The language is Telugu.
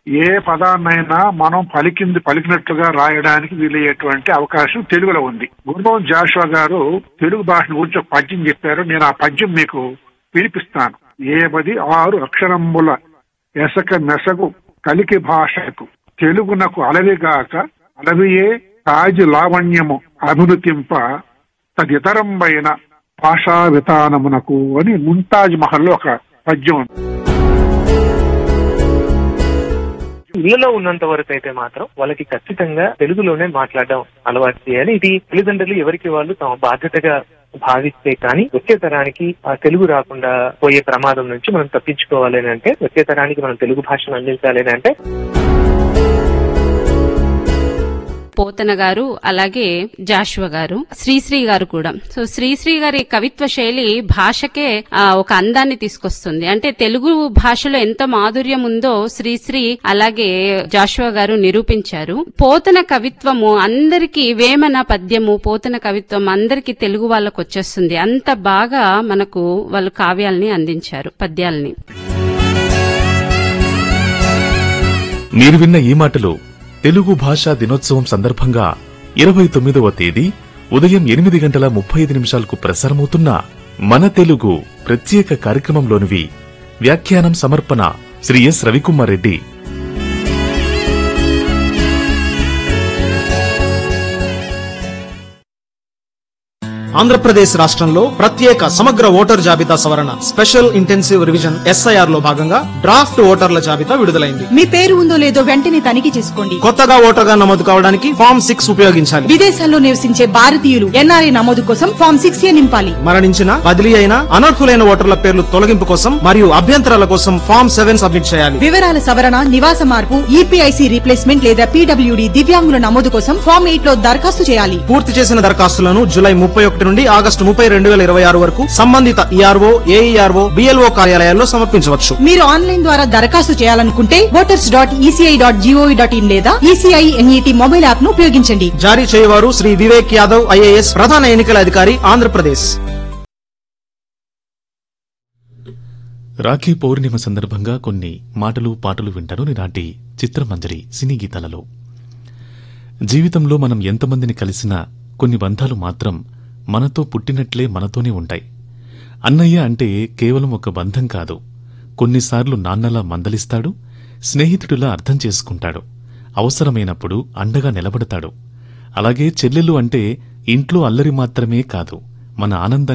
ఏ పదాన్నైనా మనం పలికింది పలికినట్లుగా రాయడానికి వీలయ్యేటువంటి అవకాశం తెలుగులో ఉంది గురుభవన్ జాషువా గారు తెలుగు భాష గురించి ఒక పద్యం చెప్పారు నేను ఆ పద్యం మీకు వినిపిస్తాను ఏబది ఆరు అక్షరముల ఎసక మెసగు కలికి భాషకు తెలుగునకు అలవిగాక అలవియే తాజి లావణ్యము అభివృతింప తదితరంబైన భాషా విధానమునకు అని ముంతాజ్ మహల్లో ఒక పద్యం ఉంది ఇళ్లలో ఉన్నంత వరకు అయితే మాత్రం వాళ్ళకి ఖచ్చితంగా తెలుగులోనే మాట్లాడడం అలవాటు చేయాలి ఇది తల్లిదండ్రులు ఎవరికి వాళ్ళు తమ బాధ్యతగా భావిస్తే కానీ వచ్చే తరానికి ఆ తెలుగు రాకుండా పోయే ప్రమాదం నుంచి మనం తప్పించుకోవాలి అని అంటే వచ్చే తరానికి మనం తెలుగు భాషను అందించాలి అని అంటే పోతన గారు అలాగే జాషువ గారు శ్రీశ్రీ గారు కూడా సో శ్రీశ్రీ గారి కవిత్వ శైలి భాషకే ఆ, ఒక అందాన్ని తీసుకొస్తుంది అంటే తెలుగు భాషలో ఎంత మాధుర్యం ఉందో శ్రీశ్రీ అలాగే జాషువ గారు నిరూపించారు పోతన కవిత్వము అందరికీ వేమన పద్యము పోతన కవిత్వం అందరికీ తెలుగు వాళ్ళకు వచ్చేస్తుంది అంత బాగా మనకు వాళ్ళు కావ్యాల్ని అందించారు పద్యాల్ని మీరు విన్న ఈ మాటలు తెలుగు భాషా దినోత్సవం సందర్భంగా ఇరవై తొమ్మిదవ తేదీ ఉదయం ఎనిమిది గంటల ముప్పై ఐదు నిమిషాలకు ప్రసారమవుతున్న మన తెలుగు ప్రత్యేక కార్యక్రమంలోనివి వ్యాఖ్యానం సమర్పణ శ్రీ ఎస్ రవికుమార్ రెడ్డి ఆంధ్రప్రదేశ్ రాష్ట్రంలో ప్రత్యేక సమగ్ర ఓటర్ జాబితా సవరణ స్పెషల్ ఇంటెన్సివ్ రివిజన్ ఎస్ఐఆర్ లో భాగంగా డ్రాఫ్ట్ ఓటర్ల జాబితా విడుదలైంది మీ పేరు ఉందో లేదో వెంటనే తనిఖీ చేసుకోండి కొత్తగా ఓటర్గా నమోదు కావడానికి ఫామ్ సిక్స్ ఉపయోగించాలి విదేశాల్లో నివసించే భారతీయులు ఎన్ఆర్ఐ నమోదు కోసం ఫామ్ సిక్స్ ఏ నింపాలి మరణించిన బదిలీ అయిన అనర్హులైన ఓటర్ల పేర్లు తొలగింపు కోసం మరియు అభ్యంతరాల కోసం ఫామ్ సెవెన్ సబ్మిట్ చేయాలి వివరాల సవరణ నివాస మార్పు ఈపీఐసి రీప్లేస్మెంట్ లేదా పీడబ్ల్యూడి దివ్యాంగుల నమోదు కోసం ఫామ్ ఎయిట్ లో దరఖాస్తు చేయాలి పూర్తి చేసిన దరఖాస్తులను జూలై ముప్పై ఒకటి నుండి ఆగస్టు ముప్పై రెండు వేల ఇరవై ఆరు వరకు సంబంధిత ఈఆర్ఓ ఏఈఆర్ఓ బిఎల్ఓ కార్యాలయాల్లో సమర్పించవచ్చు మీరు ఆన్లైన్ ద్వారా దరఖాస్తు చేయాలనుకుంటే voters dot ECI dot GOV dot in లేదా ఈసీఐ ఎన్ఈటీ మొబైల్ యాప్ ను ఉపయోగించండి జారీ చేయవారు శ్రీ వివేక్ యాదవ్ ఐఏఎస్ ప్రధాన ఎన్నికల అధికారి ఆంధ్రప్రదేశ్ రాఖీ పౌర్ణిమ సందర్భంగా కొన్ని మాటలు పాటలు వింటారు ఈనాటి చిత్రమంజరి సినీ గీతాలలో జీవితంలో మనం ఎంతమందిని కలిసినా కొన్ని బంధాలు మాత్రం మనతో పుట్టినట్లే మనతోనే ఉంటాయి అన్నయ్య అంటే కేవలం ఒక బంధం కాదు కొన్నిసార్లు నాన్నలా మందలిస్తాడు స్నేహితుడిలా అర్థం చేసుకుంటాడు అవసరమైనప్పుడు అండగా నిలబడతాడు అలాగే చెల్లెలు అంటే ఇంట్లో అల్లరి మాత్రమే కాదు మన ఆనందాన్ని